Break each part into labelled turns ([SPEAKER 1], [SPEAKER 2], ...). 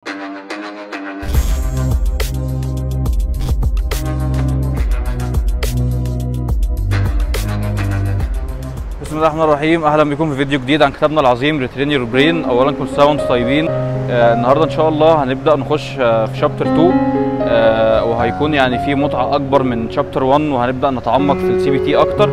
[SPEAKER 1] بسم الله الرحمن الرحيم اهلا بكم في فيديو جديد عن كتابنا العظيم ريترين يور برين اولا كل سنه وانتم طيبين آه النهارده ان شاء الله هنبدا نخش آه في شابتر 2 آه وهيكون يعني في متعه اكبر من شابتر 1 وهنبدا نتعمق في السي بي تي اكتر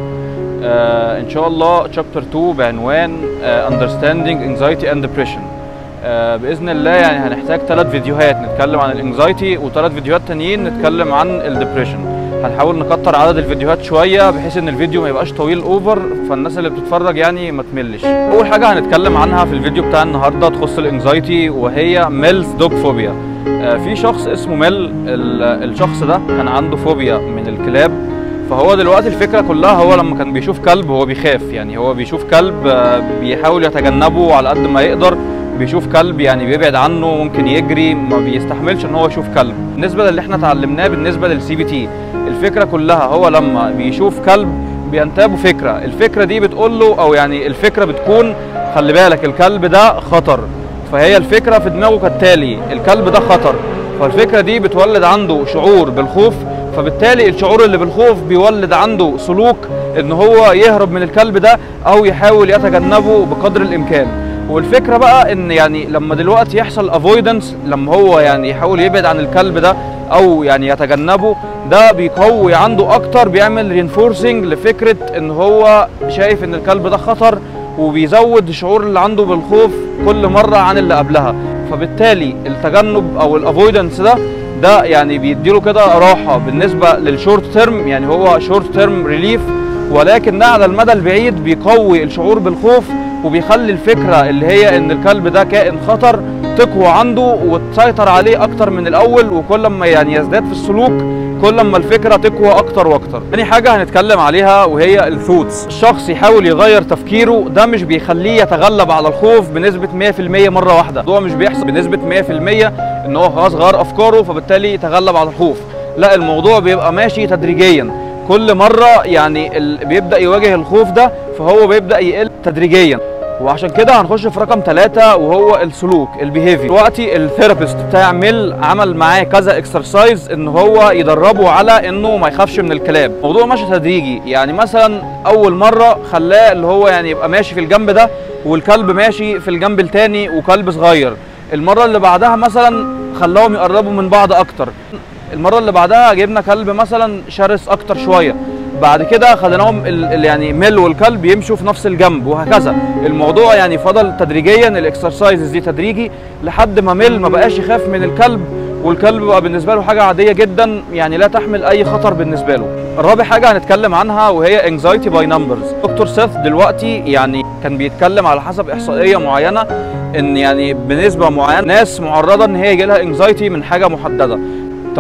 [SPEAKER 1] آه ان شاء الله شابتر 2 بعنوان آه understanding anxiety and depression آه باذن الله يعني هنحتاج ثلاث فيديوهات نتكلم عن الانكزايتي وثلاث فيديوهات تانيين نتكلم عن الدبريشن هنحاول نكتر عدد الفيديوهات شويه بحيث ان الفيديو ما يبقاش طويل اوفر فالناس اللي بتتفرج يعني ما تملش اول حاجه هنتكلم عنها في الفيديو بتاع النهارده تخص الانكزايتي وهي ميلز دوج فوبيا آه في شخص اسمه ميل الشخص ده كان عنده فوبيا من الكلاب فهو دلوقتي الفكره كلها هو لما كان بيشوف كلب هو بيخاف يعني هو بيشوف كلب آه بيحاول يتجنبه على قد ما يقدر بيشوف كلب يعني بيبعد عنه ممكن يجري ما بيستحملش ان هو يشوف كلب بالنسبه للي احنا اتعلمناه بالنسبه للسي بي تي الفكره كلها هو لما بيشوف كلب بينتابه فكره الفكره دي بتقول له او يعني الفكره بتكون خلي بالك الكلب ده خطر فهي الفكره في دماغه كالتالي الكلب ده خطر فالفكره دي بتولد عنده شعور بالخوف فبالتالي الشعور اللي بالخوف بيولد عنده سلوك ان هو يهرب من الكلب ده او يحاول يتجنبه بقدر الامكان والفكره بقى ان يعني لما دلوقتي يحصل افويدنس لما هو يعني يحاول يبعد عن الكلب ده او يعني يتجنبه ده بيقوي عنده اكتر بيعمل رينفورسنج لفكره ان هو شايف ان الكلب ده خطر وبيزود الشعور اللي عنده بالخوف كل مره عن اللي قبلها فبالتالي التجنب او الافويدنس ده ده يعني بيديله كده راحه بالنسبه للشورت تيرم يعني هو شورت تيرم ريليف ولكن ده على المدى البعيد بيقوي الشعور بالخوف وبيخلي الفكره اللي هي ان الكلب ده كائن خطر تقوى عنده وتسيطر عليه اكتر من الاول وكل ما يعني يزداد في السلوك كل ما الفكره تقوى اكتر واكتر تاني حاجه هنتكلم عليها وهي الثوتس الشخص يحاول يغير تفكيره ده مش بيخليه يتغلب على الخوف بنسبه 100% مره واحده الموضوع مش بيحصل بنسبه 100% ان هو خلاص غير افكاره فبالتالي يتغلب على الخوف لا الموضوع بيبقى ماشي تدريجيا كل مره يعني ال... بيبدا يواجه الخوف ده فهو بيبدا يقل تدريجيا وعشان كده هنخش في رقم ثلاثة وهو السلوك البيهيفير دلوقتي الثيرابيست بتاع ميل عمل معاه كذا اكسرسايز ان هو يدربه على انه ما يخافش من الكلاب الموضوع ماشي تدريجي يعني مثلا اول مرة خلاه اللي هو يعني يبقى ماشي في الجنب ده والكلب ماشي في الجنب التاني وكلب صغير المرة اللي بعدها مثلا خلاهم يقربوا من بعض اكتر المرة اللي بعدها جبنا كلب مثلا شرس اكتر شوية بعد كده خليناهم يعني ميل والكلب يمشوا في نفس الجنب وهكذا الموضوع يعني فضل تدريجيا الاكسرسايزز دي تدريجي لحد ما ميل ما بقاش يخاف من الكلب والكلب بقى بالنسبه له حاجه عاديه جدا يعني لا تحمل اي خطر بالنسبه له الرابع حاجه هنتكلم عنها وهي انكزايتي باي نمبرز دكتور سيث دلوقتي يعني كان بيتكلم على حسب احصائيه معينه ان يعني بنسبه معينه ناس معرضه ان هي يجي لها انكزايتي من حاجه محدده 18%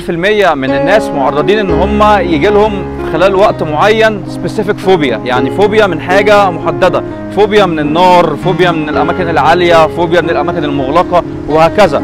[SPEAKER 1] من الناس معرضين ان هم يجي لهم خلال وقت معين سبيسيفيك فوبيا يعني فوبيا من حاجه محدده فوبيا من النار فوبيا من الاماكن العاليه فوبيا من الاماكن المغلقه وهكذا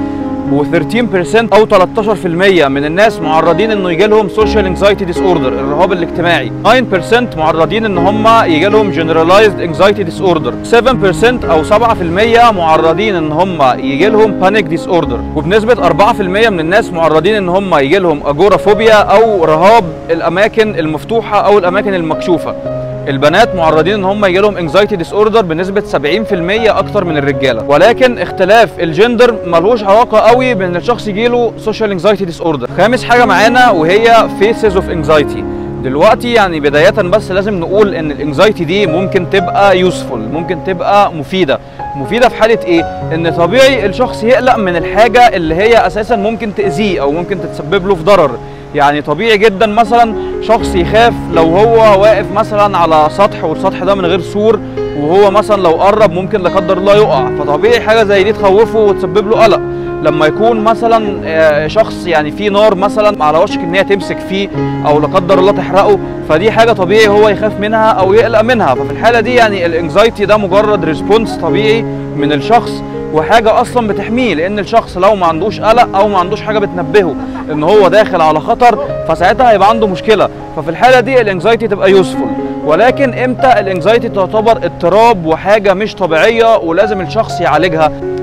[SPEAKER 1] و13% او 13% من الناس معرضين انه يجي لهم سوشيال انكزايتي ديس اوردر الرهاب الاجتماعي 9% معرضين ان هم يجي لهم جنرالايزد انكزايتي ديس اوردر 7% او 7% معرضين ان هم يجي لهم بانيك ديس اوردر وبنسبه 4% من الناس معرضين ان هم يجي لهم اجورافوبيا او رهاب الاماكن المفتوحه او الاماكن المكشوفه البنات معرضين ان هم يجي لهم انكزايتي ديس اوردر بنسبه 70% اكتر من الرجاله ولكن اختلاف الجندر ملوش علاقه قوي بان الشخص يجي له سوشيال انكزايتي ديس اوردر خامس حاجه معانا وهي فيسز اوف انكزايتي دلوقتي يعني بداية بس لازم نقول ان الانكزايتي دي ممكن تبقى يوسفول ممكن تبقى مفيدة مفيدة في حالة ايه؟ ان طبيعي الشخص يقلق من الحاجة اللي هي اساسا ممكن تأذيه او ممكن تتسبب له في ضرر يعني طبيعي جدا مثلا شخص يخاف لو هو واقف مثلا على سطح والسطح ده من غير سور وهو مثلا لو قرب ممكن لا قدر الله يقع فطبيعي حاجه زي دي تخوفه وتسبب له قلق لما يكون مثلا شخص يعني في نار مثلا على وشك ان هي تمسك فيه او لا قدر الله تحرقه فدي حاجه طبيعي هو يخاف منها او يقلق منها ففي الحاله دي يعني الانكزايتي ده مجرد ريسبونس طبيعي من الشخص وحاجه اصلا بتحميه لان الشخص لو ما عندوش قلق او ما عندوش حاجه بتنبهه ان هو داخل على خطر فساعتها هيبقى عنده مشكله ففي الحاله دي الانكزايتي تبقى يوسفول ولكن امتى الانكزايتي تعتبر اضطراب وحاجه مش طبيعيه ولازم الشخص يعالجها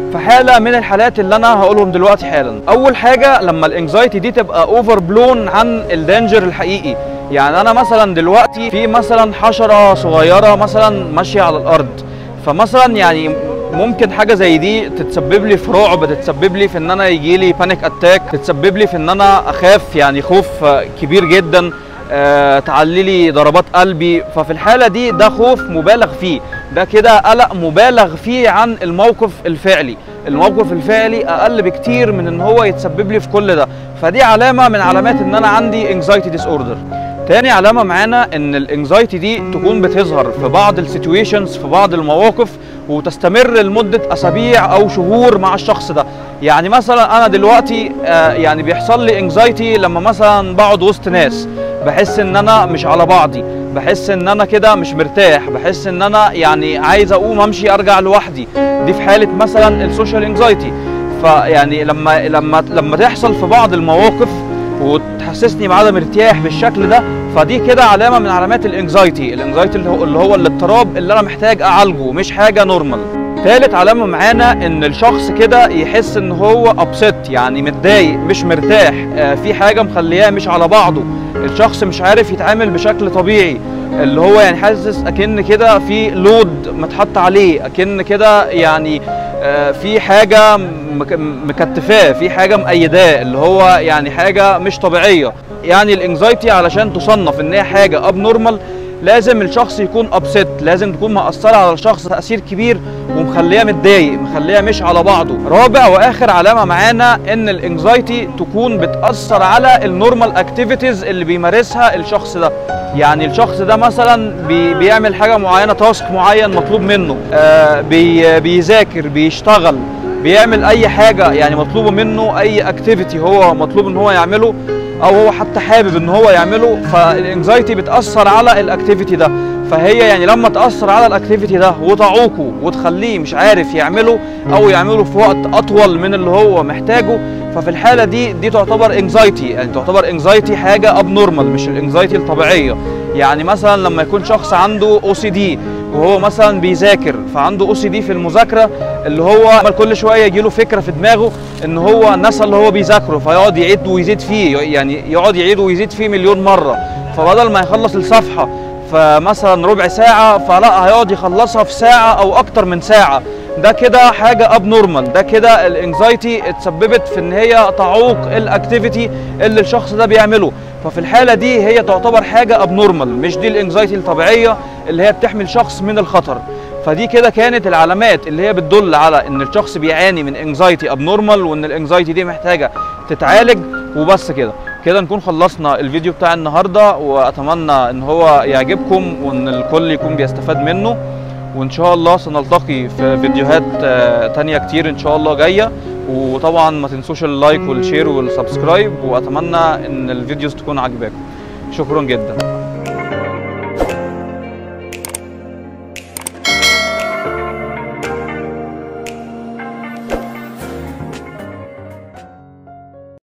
[SPEAKER 1] في حاله من الحالات اللي انا هقولهم دلوقتي حالا اول حاجه لما الانكزايتي دي تبقى اوفر بلون عن الدينجر الحقيقي يعني انا مثلا دلوقتي في مثلا حشره صغيره مثلا ماشيه على الارض فمثلا يعني ممكن حاجه زي دي تتسبب لي في رعب تتسبب لي في ان انا يجي لي بانيك اتاك تتسبب لي في ان انا اخاف يعني خوف آه، كبير جدا آه، تعلي لي ضربات قلبي ففي الحاله دي ده خوف مبالغ فيه ده كده قلق مبالغ فيه عن الموقف الفعلي الموقف الفعلي اقل بكتير من ان هو يتسبب لي في كل ده فدي علامه من علامات ان انا عندي انكزايتي ديس اوردر تاني علامة معانا ان الانكزايتي دي تكون بتظهر في بعض السيتويشنز في بعض المواقف وتستمر لمدة اسابيع او شهور مع الشخص ده يعني مثلا انا دلوقتي آه يعني بيحصل لي انكزايتي لما مثلا بقعد وسط ناس بحس ان انا مش على بعضي بحس ان انا كده مش مرتاح بحس ان انا يعني عايز اقوم امشي ارجع لوحدي دي في حالة مثلا السوشيال انكزايتي فيعني لما لما لما تحصل في بعض المواقف وتحسسني بعدم ارتياح بالشكل ده فدي كده علامه من علامات الانكزايتي الانكزايتي اللي هو اللي هو الاضطراب اللي انا محتاج اعالجه مش حاجه نورمال تالت علامه معانا ان الشخص كده يحس ان هو ابسيت يعني متضايق مش مرتاح آه في حاجه مخلياه مش على بعضه الشخص مش عارف يتعامل بشكل طبيعي اللي هو يعني حاسس اكن كده في لود متحط عليه اكن كده يعني آه، في حاجه مك- مكتفاه في حاجه مأيداه اللي هو يعني حاجه مش طبيعيه يعني الانكزايتي علشان تصنف ان هي حاجه اب نورمال لازم الشخص يكون ابسيت لازم تكون مأثره على الشخص تأثير كبير ومخليه متضايق مخليه مش على بعضه رابع واخر علامه معانا ان الانكزايتي تكون بتأثر على النورمال اكتيفيتيز اللي بيمارسها الشخص ده يعني الشخص ده مثلا بي بيعمل حاجه معينه تاسك معين مطلوب منه آه بي بيذاكر بيشتغل بيعمل اي حاجه يعني مطلوبه منه اي اكتيفيتي هو مطلوب ان هو يعمله او هو حتى حابب ان هو يعمله فالانكزايتي بتاثر على الاكتيفيتي ده فهي يعني لما تاثر على الاكتيفيتي ده وتعوقه وتخليه مش عارف يعمله او يعمله في وقت اطول من اللي هو محتاجه ففي الحاله دي دي تعتبر انكزايتي يعني تعتبر انكزايتي حاجه اب نورمال مش الانكزايتي الطبيعيه يعني مثلا لما يكون شخص عنده او سي دي وهو مثلا بيذاكر فعنده او سي دي في المذاكره اللي هو عمال كل شويه يجي له فكره في دماغه ان هو نسى اللي هو بيذاكره فيقعد يعيد ويزيد فيه يعني يقعد يعيد ويزيد فيه مليون مره فبدل ما يخلص الصفحه فمثلا ربع ساعه فلا هيقعد يخلصها في ساعه او اكتر من ساعه ده كده حاجه اب نورمال ده كده الانكزايتي اتسببت في ان هي تعوق الاكتيفيتي اللي الشخص ده بيعمله ففي الحاله دي هي تعتبر حاجه اب نورمال مش دي الانكزايتي الطبيعيه اللي هي بتحمل شخص من الخطر فدي كده كانت العلامات اللي هي بتدل على ان الشخص بيعاني من انكزايتي اب نورمال وان الانكزايتي دي محتاجه تتعالج وبس كده كده نكون خلصنا الفيديو بتاع النهارده واتمنى ان هو يعجبكم وان الكل يكون بيستفاد منه وان شاء الله سنلتقي في فيديوهات آه، تانية كتير ان شاء الله جايه وطبعا ما تنسوش اللايك والشير والسبسكرايب واتمنى ان الفيديوز تكون عجباكم شكرا جدا